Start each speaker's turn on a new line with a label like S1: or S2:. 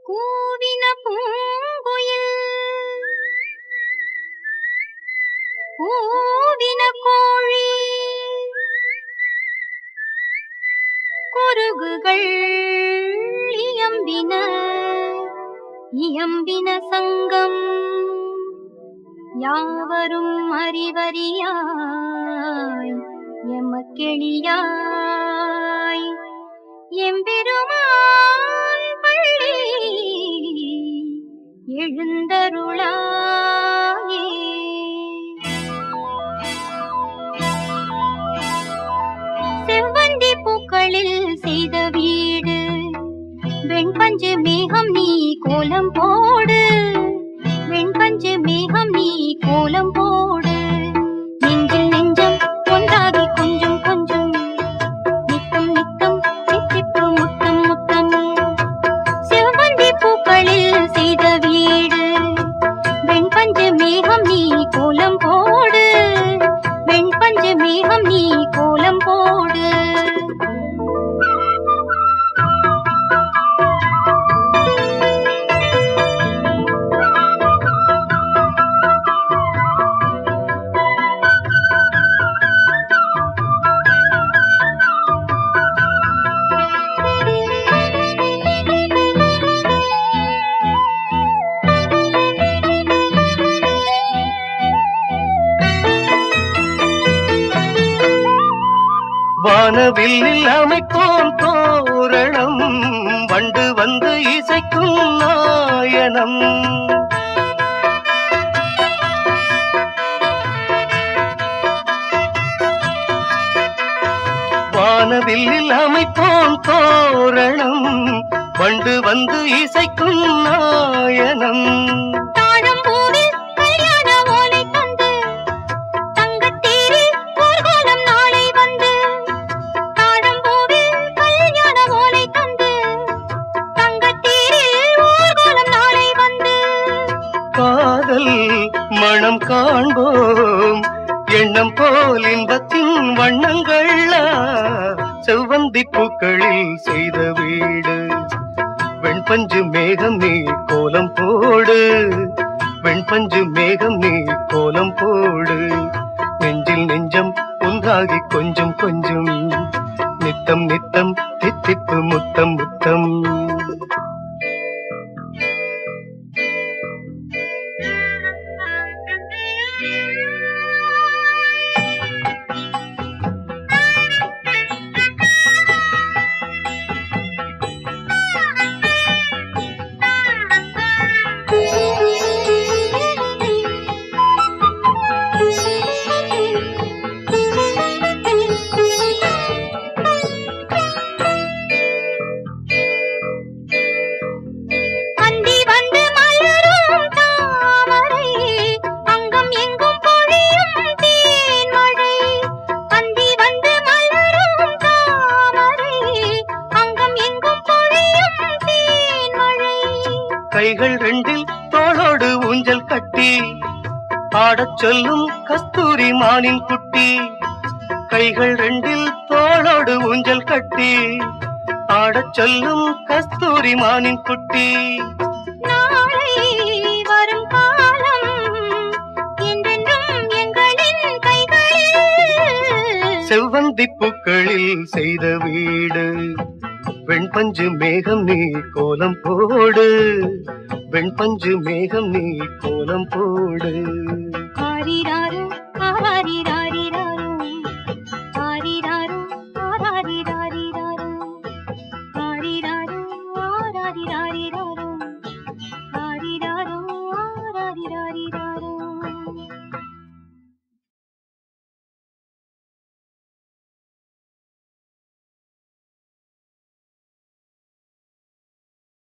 S1: கூவின பூங்குயில் கூவின கோழி குருகுகள் இயம்பின இயம்பின சங்கம் யாவரும் அறிவறியாய் எமக்கெளியாய் எம்பெருமான் பள்ளி எழுந்தருளாயே செவ்வந்தி பூக்களில் செய்த வீடு வெண்பஞ்சு மேகம் நீ கோலம் போடு வெண்பஞ்சு மேகம் நீ கோலம் போடு நெஞ்சில் நெஞ்சம் ஒன்றாகி கொஞ்சம் கொஞ்சம் நித்தம் நித்தம் தித்திப்பு முத்தம் முத்தம் செவ்வந்தி பூக்களில் செய்த வீடு வெண்பஞ்சு மேகம் நீ கோலம் போடு வெண்பஞ்சு மேகம் நீ கோலம் போடு
S2: வானவில்லில் அமைப்போம் தோரணம் வண்டு வந்து இசைக்கும் நாயனம் வானவில்லில் அமைப்போம் தோரணம் வண்டு வந்து இசைக்கும் நாயனம்
S1: தாழம்பூவில் கல்யாண ஓலை தந்து தங்கத்தேரில் ஊர்வலம் நாளை வந்து தாழம்பூவில் கல்யாண ஓலை தந்து தங்கத்தேரில் ஊர்வலம் நாளை வந்து
S2: காதல் மனம் காண்போம் எண்ணம் போல் இன்பத்தின் வண்ணங்கள் செவ்வந்தி பூக்களில் செய்த வீடு வெண்பஞ்சு மேகம் நீ கோலம் போடு வெண்பஞ்சு மேகம் நீ கோலம் போடு நெஞ்சில் நெஞ்சம் ஒன்றாகி கொஞ்சம் கொஞ்சம் நித்தம் நித்தம் தித்திப்பு முத்தம் முத்தம்
S1: அந்தி வந்து மலரும் தாமரை அங்கம் எங்கும் பொழியும் தேன்மழை அந்தி வந்து மலரும் தாமரை அங்கம் எங்கும் பொழியும் தேன்மழை
S2: கைகள் ரெண்டில் தோளோடு ஊஞ்சல் கட்டி ஆடச் சொல்லும் கஸ்தூரி மானின் குட்டி கைகள் ரெண்டில் தோளோடு ஊஞ்சல் கட்டி ஆடச் சொல்லும் கஸ்தூரி மானின் குட்டி
S1: நாளை வரும் காலம் என்றென்றும் எங்களின் கைகளில்
S2: செவ்வந்தி பூக்களில் செய்த வீடு வெண்பஞ்சு மேகம் நீ கோலம் போடு வெண்பஞ்சு மேகம் நீ கோலம் போடு
S1: ஆரிரா